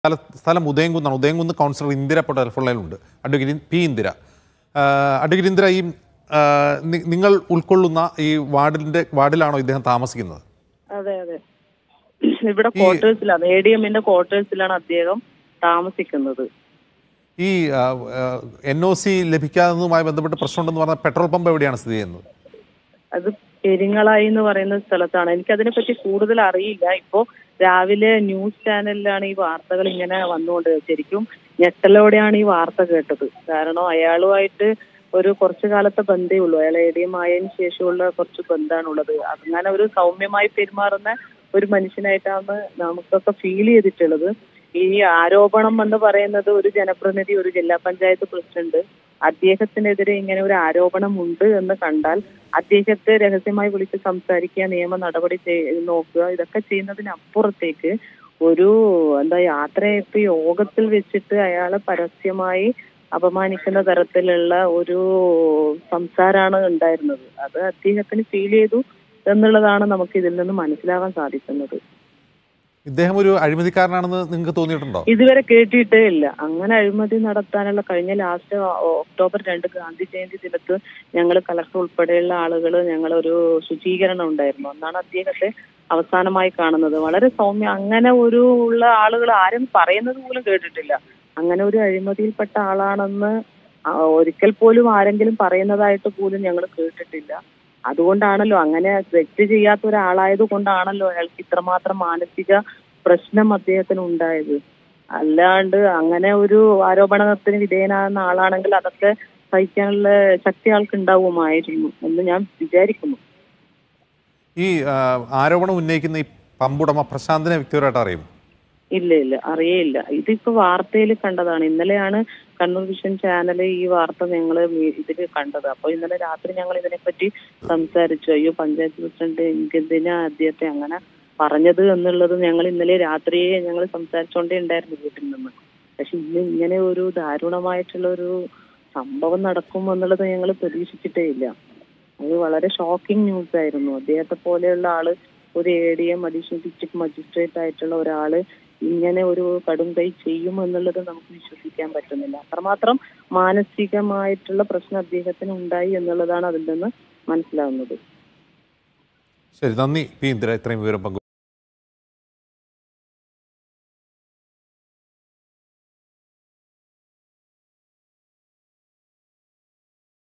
സ്ഥല സ്ഥലം ഉദയംകുന്നാണ് ഉദയംകുന്ന് കൗൺസിലർ ഇന്ദിര ഇപ്പോൾ ടെലിഫോൺ ലൈനിലുണ്ട് അഡ്വക്കേറ്റ് പി ഇന്ദിര ആ, അഡ്വക്കേറ്റ് ഇന്ദിര ഈ ആ, നി- നിങ്ങൾ ഉൾക്കൊള്ളുന്ന ഈ വാർഡിന്റെ വാർഡിലാണോ ഇദ്ദേഹം താമസിക്കുന്നത് അതെ അതെ ഇവിടെ ക്വാർട്ടേഴ്സിലാണ് എ ഡി എമ്മിന്റെ ക്വാർട്ടേഴ്സിലാണ് അദ്ദേഹം താമസിക്കുന്നത് ഈ എൻ ഒ സി ലഭിക്കാത്തതുമായി ബന്ധപ്പെട്ട് പ്രശ്നമുണ്ടെന്ന് പറഞ്ഞ പെട്രോൾ പമ്പ് എവിടെയാണ് സ്ഥിതി ചെയ്യുന്നത് അത് പെരിങ്ങളായി എന്ന് പറയുന്ന സ്ഥലത്താണ് എനിക്കതിനെ പറ്റി കൂടുതൽ അറിയില്ല ഇപ്പോ രാവിലെ ന്യൂസ് ചാനലിലാണ് ഈ വാർത്തകൾ ഇങ്ങനെ വന്നുകൊണ്ട് ശരിക്കും ഞെട്ടലോടെയാണ് ഈ വാർത്ത കേട്ടത് കാരണം അയാളുമായിട്ട് ഒരു കുറച്ചു കാലത്തെ ബന്ധേ ഉള്ളൂ അയാൾ എ ഡി എം ആയതിനു ശേഷമുള്ള കുറച്ച് ബന്ധമാണുള്ളത് അങ്ങനെ ഒരു സൗമ്യമായി പെരുമാറുന്ന ഒരു മനുഷ്യനായിട്ടാണ് നമുക്കൊക്കെ ഫീൽ ചെയ്തിട്ടുള്ളത് ഈ ആരോപണം എന്ന് പറയുന്നത് ഒരു ജനപ്രതിനിധി ഒരു ജില്ലാ പഞ്ചായത്ത് പ്രസിഡന്റ് അദ്ദേഹത്തിനെതിരെ ഇങ്ങനെ ഒരു ആരോപണം ഉണ്ട് എന്ന് കണ്ടാൽ അദ്ദേഹത്തെ രഹസ്യമായി വിളിച്ച് സംസാരിക്കുക നിയമ നടപടി ചെയ്- നോക്കുക ഇതൊക്കെ ചെയ്യുന്നതിനപ്പുറത്തേക്ക് ഒരു എന്താ യാത്രയപ്പ് യോഗത്തിൽ വെച്ചിട്ട് അയാളെ പരസ്യമായി അപമാനിക്കുന്ന തരത്തിലുള്ള ഒരു സംസാരമാണ് ഉണ്ടായിരുന്നത് അത് അദ്ദേഹത്തിന് ഫീൽ ചെയ്തു എന്നുള്ളതാണ് നമുക്ക് ഇതിൽ നിന്ന് മനസ്സിലാവാൻ സാധിക്കുന്നത് ഇദ്ദേഹം ഒരു അഴിമതിക്കാരനാണെന്ന് നിങ്ങൾക്ക് തോന്നിയിട്ടുണ്ടോ ഇതുവരെ കേട്ടിട്ടേ ഇല്ല അങ്ങനെ അഴിമതി നടത്താനുള്ള കഴിഞ്ഞ ലാസ്റ്റ് ഒക്ടോബർ രണ്ട് ഗാന്ധി ജയന്തി ദിനത്ത് ഞങ്ങൾ കളക്ടർ ഉൾപ്പെടെയുള്ള ആളുകൾ ഞങ്ങൾ ഒരു ശുചീകരണം ഉണ്ടായിരുന്നു അന്നാണ് അദ്ദേഹത്തെ അവസാനമായി കാണുന്നത് വളരെ സൗമ്യ അങ്ങനെ ഒരു ഉള്ള ആളുകൾ ആരും പറയുന്നത് പോലും കേട്ടിട്ടില്ല അങ്ങനെ ഒരു അഴിമതിയിൽപ്പെട്ട ആളാണെന്ന് ആ, ഒരിക്കൽ പോലും ആരെങ്കിലും പറയുന്നതായിട്ട് പോലും ഞങ്ങൾ കേട്ടിട്ടില്ല അതുകൊണ്ടാണല്ലോ അങ്ങനെ തെറ്റ് ചെയ്യാത്ത ഒരാളായത് കൊണ്ടാണല്ലോ അയാൾക്ക് ഇത്രമാത്രം മാനസിക പ്രശ്നം അദ്ദേഹത്തിന് ഉണ്ടായത് അല്ലാണ്ട് അങ്ങനെ ഒരു ആരോപണത്തിന് വിധേയനാകുന്ന ആളാണെങ്കിൽ അതൊക്കെ സഹിക്കാനുള്ള ശക്തി ആൾക്ക് ഉണ്ടാവുമായിരുന്നു എന്ന് ഞാൻ വിചാരിക്കുന്നു ഈ ആ, ആരോപണം ഉന്നയിക്കുന്ന ഈ പമ്പുടമ പ്രശാന്തിനെ വ്യക്തിപരമായിട്ട് അറിയും ഇല്ല ഇല്ല അറിയേയില്ല ഇതിപ്പോ വാർത്തയിൽ കണ്ടതാണ് ഇന്നലെയാണ് കണ്ണൂർ വിഷൻ ചാനൽ ഈ വാർത്ത ഞങ്ങൾ ഇതിൽ കണ്ടത് അപ്പൊ ഇന്നലെ രാത്രി ഞങ്ങൾ ഇതിനെപ്പറ്റി സംസാരിച്ചു അയ്യോ പഞ്ചായത്ത് പ്രസിഡന്റ് എന്തിനാ അദ്ദേഹത്തെ അങ്ങനെ പറഞ്ഞത് എന്നുള്ളത് ഞങ്ങൾ ഇന്നലെ രാത്രിയെ ഞങ്ങൾ സംസാരിച്ചുകൊണ്ടേ ഉണ്ടായിരുന്നു വീട്ടിൽ നിന്ന് പക്ഷെ ഇന്ന് ഇങ്ങനെ ഒരു ദാരുണമായിട്ടുള്ള ഒരു സംഭവം നടക്കും എന്നുള്ളത് ഞങ്ങൾ പ്രതീക്ഷിച്ചിട്ടേ ഇല്ല അത് വളരെ ഷോക്കിംഗ് ന്യൂസ് ആയിരുന്നു അദ്ദേഹത്തെ പോലെയുള്ള ആള് ഒരു A D M additional district magistrate ആയിട്ടുള്ള ഒരാള് ഇങ്ങനെ ഒരു കടും കൈ ചെയ്യും എന്നുള്ളത് നമുക്ക് വിശ്വസിക്കാൻ പറ്റുന്നില്ല അത്രമാത്രം മാനസികമായിട്ടുള്ള പ്രശ്നം അദ്ദേഹത്തിന് ഉണ്ടായി എന്നുള്ളതാണ് അതിൽ നിന്ന് മനസ്സിലാവുന്നത് ശരി നന്ദി പി ഇന്ദിര ഇത്രയും വിവരം പങ്കു